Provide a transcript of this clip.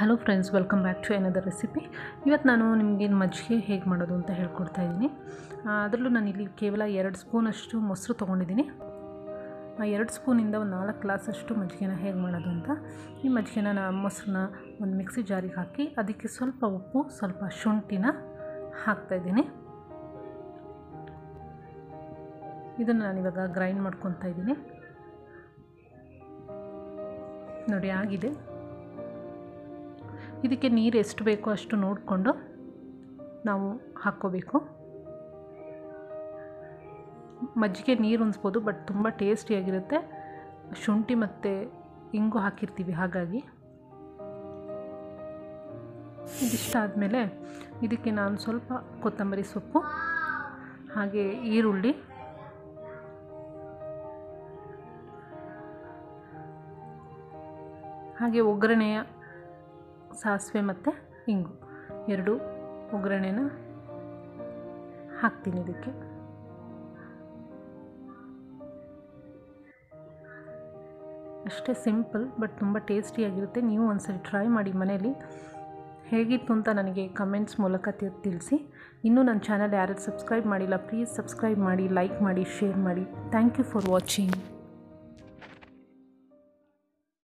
hello friends welcome back to another recipe ಇವತ್ತು ನಾನು ನಿಮಗೆ ಮಜ್ಜಿಗೆ ಹೇಗೆ ಮಾಡೋದು ಅಂತ ಹೇಳ್ಕೊಡ್ತಾ ಇದ್ದೀನಿ ಅದರಲ್ಲೂ ನಾನು ಇಲ್ಲಿ ಕೇವಲ ಎರಡು ಸ್ಪೂನಷ್ಟು ಮೊಸರು ತೊಗೊಂಡಿದ್ದೀನಿ ಆ ಎರಡು ಸ್ಪೂನಿಂದ ಒಂದು ನಾಲ್ಕು ಗ್ಲಾಸಷ್ಟು ಮಜ್ಜಿಗೆನ ಹೇಗೆ ಮಾಡೋದು ಅಂತ ಈ ಮಜ್ಜಿಗೆನ ನಾನು ಮೊಸರನ್ನ ಒಂದು ಮಿಕ್ಸಿ ಜಾರಿಗೆ ಹಾಕಿ ಅದಕ್ಕೆ ಸ್ವಲ್ಪ ಉಪ್ಪು ಸ್ವಲ್ಪ ಶುಂಠಿನ ಹಾಕ್ತಾಯಿದ್ದೀನಿ ಇದನ್ನು ನಾನಿವಾಗ ಗ್ರೈಂಡ್ ಮಾಡ್ಕೊತಾ ಇದ್ದೀನಿ ನೋಡಿ ಆಗಿದೆ ಇದಕ್ಕೆ ನೀರು ಎಷ್ಟು ಬೇಕೋ ಅಷ್ಟು ನೋಡಿಕೊಂಡು ನಾವು ಹಾಕ್ಕೋಬೇಕು ಮಜ್ಜಿಗೆ ನೀರು ಉಣಿಸ್ಬೋದು ಬಟ್ ತುಂಬ ಟೇಸ್ಟಿಯಾಗಿರುತ್ತೆ ಶುಂಠಿ ಮತ್ತು ಇಂಗು ಹಾಕಿರ್ತೀವಿ ಹಾಗಾಗಿ ಇದಿಷ್ಟ ಆದಮೇಲೆ ಇದಕ್ಕೆ ನಾನು ಸ್ವಲ್ಪ ಕೊತ್ತಂಬರಿ ಸೊಪ್ಪು ಹಾಗೆ ಈರುಳ್ಳಿ ಹಾಗೆ ಒಗ್ಗರಣೆಯ ಸಾಸಿವೆ ಮತ್ತು ಇಂಗು ಎರಡು ಒಗ್ಗರಣೆನ ಹಾಕ್ತೀನಿ ಇದಕ್ಕೆ ಅಷ್ಟೇ ಸಿಂಪಲ್ ಬಟ್ ತುಂಬ ಟೇಸ್ಟಿಯಾಗಿರುತ್ತೆ ನೀವು ಒಂದ್ಸರಿ ಟ್ರೈ ಮಾಡಿ ಮನೇಲಿ ಹೇಗಿತ್ತು ಅಂತ ನನಗೆ ಕಮೆಂಟ್ಸ್ ಮೂಲಕ ತಿಳಿಸಿ ಇನ್ನೂ ನನ್ನ ಚಾನಲ್ ಯಾರು ಸಬ್ಸ್ಕ್ರೈಬ್ ಮಾಡಿಲ್ಲ ಪ್ಲೀಸ್ ಸಬ್ಸ್ಕ್ರೈಬ್ ಮಾಡಿ ಲೈಕ್ ಮಾಡಿ ಶೇರ್ ಮಾಡಿ ಥ್ಯಾಂಕ್ ಯು ಫಾರ್ ವಾಚಿಂಗ್